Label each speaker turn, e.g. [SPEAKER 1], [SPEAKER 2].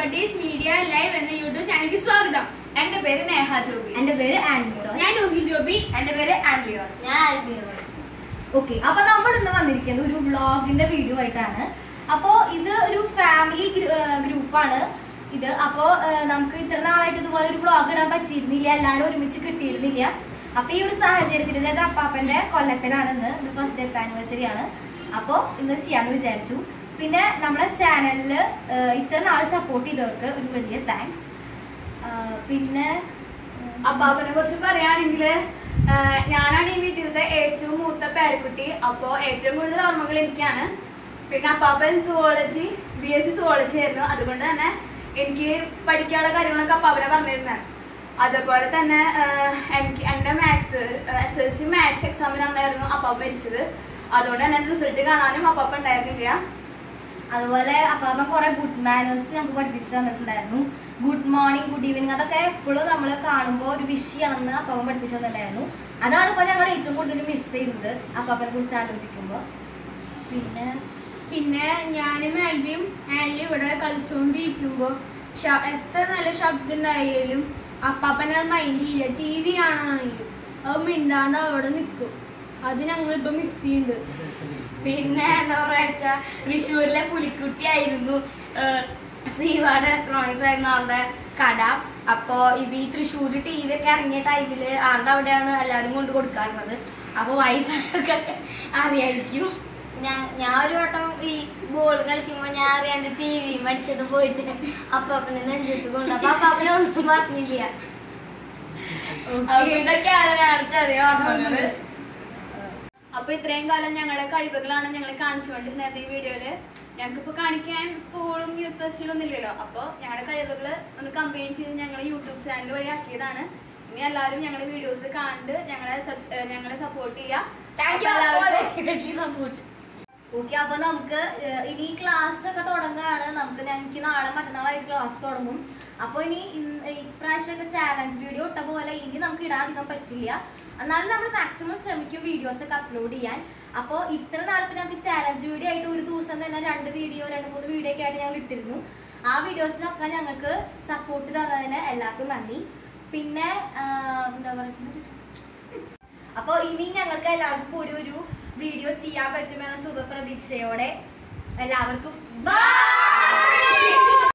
[SPEAKER 1] buddies Media Live എന്ന YouTube ചാനലിലേക്ക് സ്വാഗതം
[SPEAKER 2] എന്റെ പേര് നേഹ ജോബി
[SPEAKER 3] എന്റെ പേര് ആൻമീറോ
[SPEAKER 1] ഞാൻ ഊഹി ജോബി
[SPEAKER 3] എന്റെ പേര് ആൻലിയോ
[SPEAKER 2] ഞാൻ ആൽബീറോ
[SPEAKER 3] ഓക്കെ അപ്പൊ നമ്മൾ ഇന്ന് വന്നിരിക്കുന്നത് ഒരു വ്ളോഗിന്റെ വീഡിയോ ആയിട്ടാണ് അപ്പോ ഇത് ഒരു ഫാമിലി ഗ്രൂപ്പാണ് ഇത് അപ്പോ ഏഹ്, നമുക്ക് ഇത്ര നാളായിട്ട് ഇതുപോലെ ഒരു വ്ളോഗ് ഇടാൻ പറ്റിയിരുന്നില്ല എല്ലാവരും ഒരുമിച്ച് കിട്ടിയിരുന്നില്ല അപ്പൊ ഈ ഒരു സാഹചര്യത്തിൽ അതായത് അപ്പാപ്പന്റെ കൊല്ലത്തിലാണ് ഇന്ന് ഇത് ഫസ്റ്റ് ഡെത്ത് ആനിവേഴ്സറി ആണ് അപ്പോൾ ഇന്ന് ചെയ്യാന്ന് വിചാരിച്ചു പിന്നെ നമ്മുടെ ചാനലിൽ ഇത്ര നാൾ സപ്പോർട്ട് ചെയ്തവർക്ക് ഒരു വലിയ താങ്ക്സ് പിന്നെ ഉം,
[SPEAKER 2] അപ്പാപ്പനെ കുറിച്ച് പറയുകയാണെങ്കിൽ ഞാനാണ് ഈ വീട്ടിലത്തെ ഏറ്റവും മൂത്ത പേരക്കുട്ടി അപ്പോൾ ഏറ്റവും കൂടുതൽ ഓർമ്മകൾ എനിക്കാണ് പിന്നെ അപ്പാപ്പൻ zoology B S C zoology ആയിരുന്നു അതുകൊണ്ട് തന്നെ എനിക്ക് പഠിക്കാനുള്ള കാര്യങ്ങളൊക്കെ അപ്പാപ്പനെ പറഞ്ഞിരുന്നത് അതുപോലെ തന്നെ ആഹ്, എനിക്ക് എൻ്റെ maths S L C maths എക്സാമിനായിരുന്നു അപ്പാപ്പ മരിച്ചത് അതുകൊണ്ട് തന്നെ റിസൾട്ട് കാണാനും അപ്പാപ്പ ഉണ്ടായിരുന്നില്ല
[SPEAKER 3] അതുപോലെ അപ്പാപ്പൻ കുറെ ഗുഡ് മാനേഴ്സ് ഞങ്ങൾക്ക് പഠിപ്പിച്ച് തന്നിട്ടുണ്ടായിരുന്നു ഗുഡ് മോർണിംഗ് ഗുഡ് ഈവനിങ് അതൊക്കെ എപ്പോഴും നമ്മൾ കാണുമ്പോൾ ഒരു വിഷയമാണെന്ന് അപ്പാപ്പൻ പഠിപ്പിച്ചു തന്നിട്ടുണ്ടായിരുന്നു അതാണ് ഇപ്പോൾ ഞങ്ങൾ ഏറ്റവും കൂടുതൽ മിസ് ചെയ്യുന്നത് അപ്പാപ്പനെ കുറിച്ച് ആലോചിക്കുമ്പോൾ പിന്നെ
[SPEAKER 1] പിന്നെ ഞാനും ആൽബിയും ആൻലി ഇവിടെ കളിച്ചുകൊണ്ടിരിക്കുമ്പോൾ എത്ര നല്ല ശബ്ദം ഉണ്ടായാലും അപ്പാപ്പനെ മൈൻഡ് ചെയ്യില്ല ടി വി കാണാണെങ്കിലും അത് മിണ്ടാണ്ട് അവിടെ നിൽക്കും അത് ഞങ്ങളിപ്പോ മിസ് ചെയ്യുന്നുണ്ട്
[SPEAKER 3] പിന്നെ എന്താ പറയുക തൃശ്ശൂരിലെ പുലിക്കുട്ടി സീവാട് ഇലക്ട്രോണിക്സ് ആയിരുന്നു ആളുടെ കട അപ്പോൾ ഇവ ഈ തൃശ്ശൂർ ടി വി ഒക്കെ ഇറങ്ങിയ ടൈമിൽ ആളുടെ അവിടെയാണ് എല്ലാവരും കൊണ്ട് കൊടുക്കാറുള്ളത് അപ്പോൾ വയസ്സായവർക്കൊക്കെ അറിയായിരിക്കും
[SPEAKER 4] ഞാൻ ഞാൻ ഒരു വട്ടം ഈ ബോൾ കളിക്കുമ്പോ ഞാൻ അറിയാണ്ട് ടി വി മടിച്ചത് പോയിട്ട് അപ്പാപ്പനെ നെഞ്ചത്ത് കൊണ്ട് അപ്പൊ അപ്പാപ്പനെ ഒന്നും പറഞ്ഞില്ല
[SPEAKER 3] അപ്പൊ ഇതൊക്കെയാണ് ഞാൻ ചെറിയ ഓർമ്മകള്
[SPEAKER 2] അപ്പൊ ഇത്രയും കാലം ഞങ്ങളുടെ കഴിവുകളാണ് ഞങ്ങൾ കാണിച്ചുകൊണ്ടിരുന്നത് ഈ വീഡിയോയില് ഞങ്ങൾക്കിപ്പോ കാണിക്കാൻ സ്കൂളും യൂത്ത് ഫെസ്റ്റിവലും ഒന്നും ഇല്ലല്ലോ അപ്പോൾ ഞങ്ങളുടെ കഴിവുകൾ ഒന്ന് കമ്പൈൻ ചെയ്ത് ഞങ്ങൾ യൂട്യൂബ് ചാനൽ വഴി ആക്കിയതാണ് ഇനി എല്ലാവരും ഞങ്ങളുടെ വീഡിയോസ് കണ്ട് ഞങ്ങളെ subs- ഏർ ഞങ്ങളെ സപ്പോർട്ട് ചെയ്യാം
[SPEAKER 3] താങ്ക്
[SPEAKER 2] അപ്പൊ എല്ലാവർക്കും
[SPEAKER 3] സപ്പോർട്ട് ഓക്കെ അപ്പൊ നമുക്ക് ഏഹ്, ഇനി ക്ലാസ് ഒക്കെ തുടങ്ങുകയാണ് നമുക്ക് ഞങ്ങൾക്ക് നാളെ മറ്റന്നാളായിട്ട് ക്ലാസ് തുടങ്ങും അപ്പോൾ ഇനി ഇന്ന് ഇപ്രാവശ്യമൊക്കെ ചാലഞ്ച് വീഡിയോ ഇട്ട പോലെ ഇനി നമുക്ക് ഇടാൻ അധികം പറ്റില്ല എന്നാലും നമ്മൾ മാക്സിമം ശ്രമിക്കും വീഡിയോസ് ഒക്കെ അപ്ലോഡ് ചെയ്യാൻ അപ്പോൾ ഇത്ര നാളിപ്പോൾ ഞങ്ങൾക്ക് ചാലഞ്ച് വീഡിയോ ആയിട്ട് ഒരു ദിവസം തന്നെ രണ്ട് വീഡിയോ രണ്ട് മൂന്ന് വീഡിയോ ഒക്കെ ആയിട്ട് ഞങ്ങൾ ഇട്ടിരുന്നു ആ വീഡിയോസിനൊക്കെ ഞങ്ങൾക്ക് സപ്പോർട്ട് തന്നതിന് എല്ലാവർക്കും നന്ദി പിന്നെ ആഹ്, എന്താ പറയുക അപ്പോൾ ഇനി ഞങ്ങൾക്ക് എല്ലാവർക്കും കൂടി ഒരു വീഡിയോ ചെയ്യാൻ പറ്റുമെന്ന സുഖപ്രതീക്ഷയോടെ എല്ലാവർക്കും ബൈ